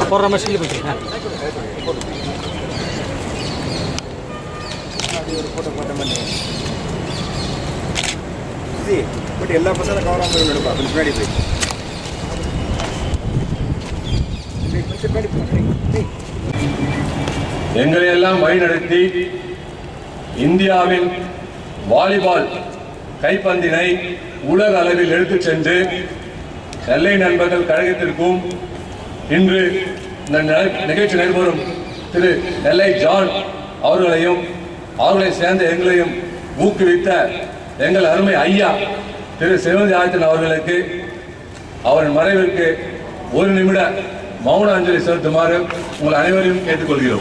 போடுற மாதிரி சொல்லி கொடுத்துருங்க பட் எல்லா பசங்களும் கவர் ஆகும் எடுப்பா கொஞ்சம் பின்னாடி போய் கொஞ்சம் பின்னாடி போய் எங்களை எல்லாம் வழிநடத்தி இந்தியாவின் வாலிபால் கைப்பந்தினை உலக அளவில் எடுத்துச் சென்று நெல்லை நண்பர்கள் கழகத்திற்கும் இன்று இந்த நி- நிகழ்ச்சி நடைபெறும் திரு நெல்லை ஜான் அவர்களையும் அவர்களை சேர்ந்த எங்களையும் ஊக்குவித்த எங்கள் அருமை ஐயா திரு சிவந்தி ஆதித்தன் அவர்களுக்கு அவரின் மறைவிற்கு ஒரு நிமிட மௌன அஞ்சலி செலுத்துமாறு உங்கள் அனைவரையும் கேட்டுக்கொள்கிறோம்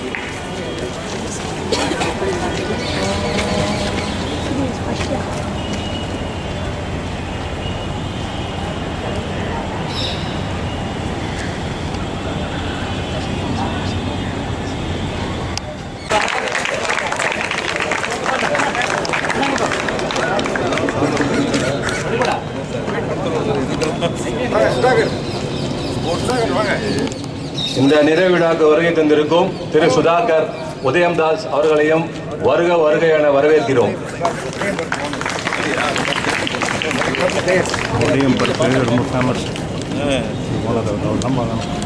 வாங்க சுதாகர் சுதாகர் வாங்க இந்த நிறைவு விழாக்கு வருகை தந்திருக்கும் திரு சுதாகர் உதயம்தாஸ் அவர்களையும் வருக வருக என வரவேற்கிறோம் உதயம் பருப்பு ரொம்ப ஃபேமஸ் நம்ம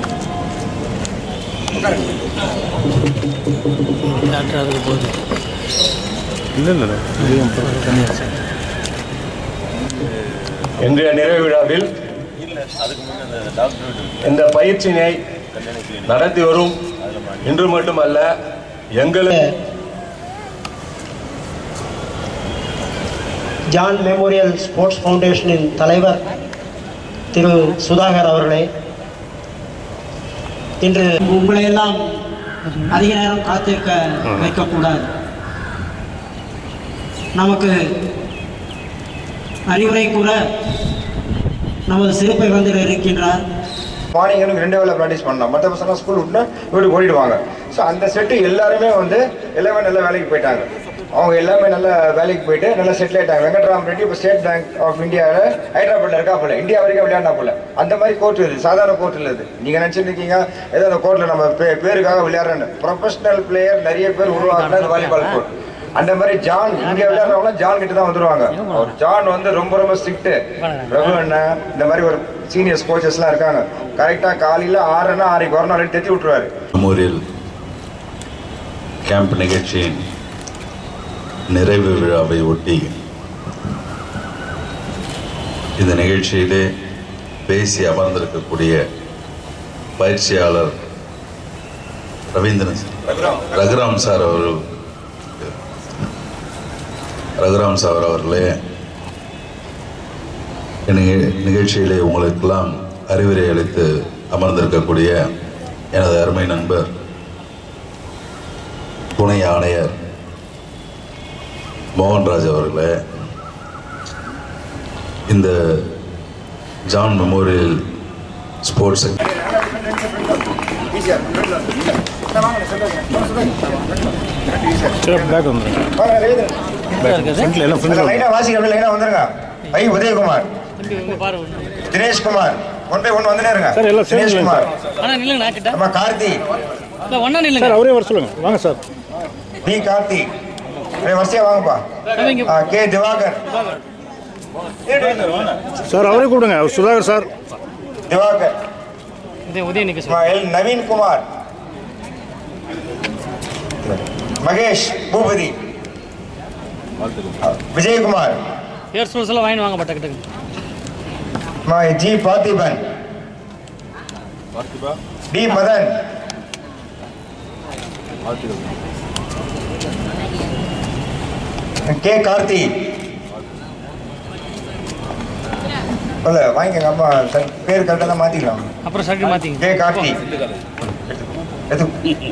டாக்டர் அதுக்கு போகுது இல்லை இல்லை உதயம் பருப்பு தனியாக இன்றைய நிறைவு விழாவில் இந்த பயிற்சியினை நடத்தி வரும் இன்று மட்டுமல்ல எங்களுக்கு ஜான் மெமோரியல் ஸ்போர்ட்ஸ் ஃபவுண்டேஷனின் தலைவர் திரு சுதாகர் அவர்களே இன்று உங்களை எல்லாம் அதிக நேரம் காத்திருக்க வைக்கக்கூடாது நமக்கு அறிவுரை கூற நமது சிறப்பை வந்து இருக்கின்றார் மார்னிங் எனக்கு ரெண்டு வேலை ப்ராக்டிஸ் பண்ணலாம் மற்ற பசங்க ஸ்கூல் விட்டுனா வீட்டுக்கு ஓடிடுவாங்க ஸோ அந்த செட்டு எல்லாருமே வந்து எல்லாமே நல்ல வேலைக்கு போயிட்டாங்க அவங்க எல்லாமே நல்ல வேலைக்கு போயிட்டு நல்லா செட்டில் ஆயிட்டாங்க வெங்கட்ராம் ரெட்டி இப்போ ஸ்டேட் பேங்க் ஆஃப் இந்தியாவில் ஹைதராபாத்தில் இருக்கா போல இந்தியா வரைக்கும் விளையாண்டா போல அந்த மாதிரி கோர்ட் இது சாதாரண கோர்ட் இல்லை இது நீங்கள் நினச்சிட்டு இருக்கீங்க ஏதோ அந்த கோர்ட்டில் நம்ம பே பேருக்காக விளையாடுறேன்னு ப்ரொஃபஷனல் பிளேயர் நிறைய பேர் உருவாக்குறது வாலிபால் கோர்ட் அந்த மாதிரி ஜான் இங்க விளையாடுறவங்க ஜான் கிட்ட தான் வந்துருவாங்க அவர் ஜான் வந்து ரொம்ப ரொம்ப ஸ்ட்ரிக்ட் ரகு அண்ணன் இந்த மாதிரி ஒரு சீனியர்ஸ் கோச்சஸ்லாம் இருக்காங்க கரெக்டாக காலையில் ஆறுனா ஆறுக்கு வரணும் அப்படின்னு தெத்தி விட்டுருவாரு மெமோரியல் கேம்ப் நிகழ்ச்சியின் நிறைவு விழாவை ஒட்டி இந்த நிகழ்ச்சியிலே பேசி அமர்ந்திருக்கக்கூடிய பயிற்சியாளர் ரவீந்திரன் சார். ரகுராம் சார் அவர்கள் ரகுராம் சார் அவர்களே நிக- நிகழ்ச்சியிலே உங்களுக்கெல்லாம் அறிவுரை அளித்து அமர்ந்திருக்கக்கூடிய எனது அருமை நண்பர் துணை ஆணையர் மோகன்ராஜ் அவர்களே இந்த ஜான் மெமோரியல் ஸ்போர்ட்ஸ் சரி பேக் வந்துடுங்க இருக்குது ஃப்ரண்ட்டில் எல்லாம் ஃப்ரண்ட்டில் லைனா வாசிக்க அப்படியே லைனா வந்துருங்க ஐ உதயகுமார் தம்பி உங்க பாரு ஒண்ணு. Dinesh Kumar one by one வந்துனே இருங்க சார், எல்லாம் சேர்ந்து தினேஷ் குமார் அண்ணா நில்லுங்க நான் கிட்ட நம்ம கார்த்தி இல்லை ஒன்றா சார் நில்லுங்க அவரே வர சொல்லுங்கள் வாங்க சார் பி கார்த்தி அப்படியே வரிசையா வாங்கப்பா தம்பி இங்க ஆ, கே திவாகர் சார் அவரே கூப்பிடுங்க அவர் சுதாகர் சார் திவாகர் இதே உதய நிற்க ஆ, எல் நவீன் குமார் மகேஷ் பூபதி விஜயகுமார் பேர் சொல்ல சொல்ல வாங்கி வாங்க டக்கு டக்கு ஆ, G Parthiban D Madan K Karthi இல்ல வாங்கிக்கங்க அம்மா சரி, பேர் கரெக்டாக தான் மாற்றிக்கலாம் அப்புறம் சர்க்கிள் மாற்றிங்க கே கார்த்தி எது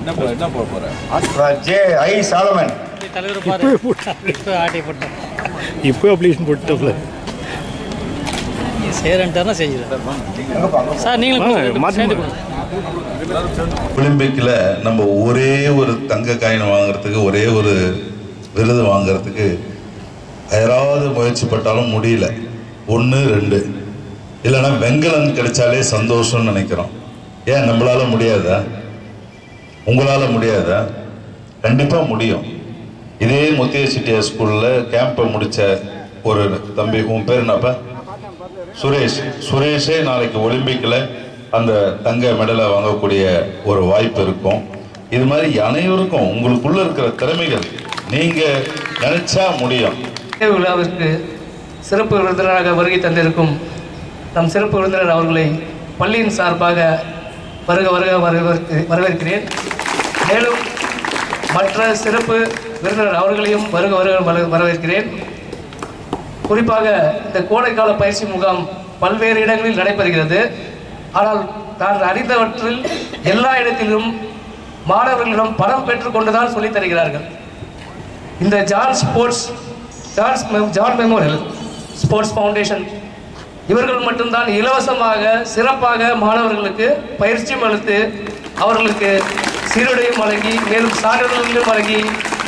ஜே ஐ சாலமன் தலைவர் பாரு இப்போ ஆட்டி போட்டேன் இப்போ அப்ளிகேஷன் போட்டுல சேரன்ட்டார்னா செய்யுது எங்கப்பா சார் நீங்களும் வாங்க, கொடுங்க, மாத்தி சேர்ந்து கொடுங்க. கொடுங்க ஒலிம்பிக்கில் நம்ம ஒரே ஒரு தங்க காயின் வாங்குறதுக்கு ஒரே ஒரு விருது வாங்குறதுக்கு யாராவது முயற்சி பட்டாலும் முடியல ஒன்று ரெண்டு இல்லைன்னா வெங்கலம் கிடைச்சாலே சந்தோஷம்னு நினைக்கிறோம் ஏன் நம்மளால முடியாதா உங்களால முடியாதா கண்டிப்பா முடியும் இதே முத்திய செட்டியார் ஸ்கூல்ல கேம்பை முடிச்ச ஒரு தம்பி உன் பேர் என்னப்பா சுரேஷ் சுரேஷே நாளைக்கு ஒலிம்பிக்கில் அந்த தங்க மெடலை வாங்கக்கூடிய ஒரு வாய்ப்பு இருக்கும் இது மாதிரி அனைவருக்கும் உங்களுக்குள்ள இருக்கிற திறமைகள் நீங்க நினைச்சா முடியும் நிறைவு விழாவிற்கு சிறப்பு விருந்தினராக வருகை தந்திருக்கும் நம் சிறப்பு விருந்தினர் அவர்களை பள்ளியின் சார்பாக வருக வருக வரவேற்கு வரவேற்கிறேன் மேலும் மற்ற சிறப்பு விருந்தினர் அவர்களையும் வருக வருக வர- வரவேற்கிறேன் குறிப்பாக இந்த கோடைக்கால பயிற்சி முகாம் பல்வேறு இடங்களில் நடைபெறுகிறது ஆனால் நான் அறிந்தவற்றில் எல்லா இடத்திலும் மாணவர்களிடம் பணம் பெற்றுக்கொண்டுதான் சொல்லித் தருகிறார்கள் இந்த ஜான் ஸ்போர்ட்ஸ் ஜான்ஸ் மெம்- ஜான் மெமோரியல் ஸ்போர்ட்ஸ் ஃபவுண்டேஷன் இவர்கள் மட்டும்தான் இலவசமாக சிறப்பாக மாணவர்களுக்கு பயிற்சியும் அளித்து அவர்களுக்கு சீருடையும் வழங்கி மேலும் சான்றிதழ்களும் வழங்கி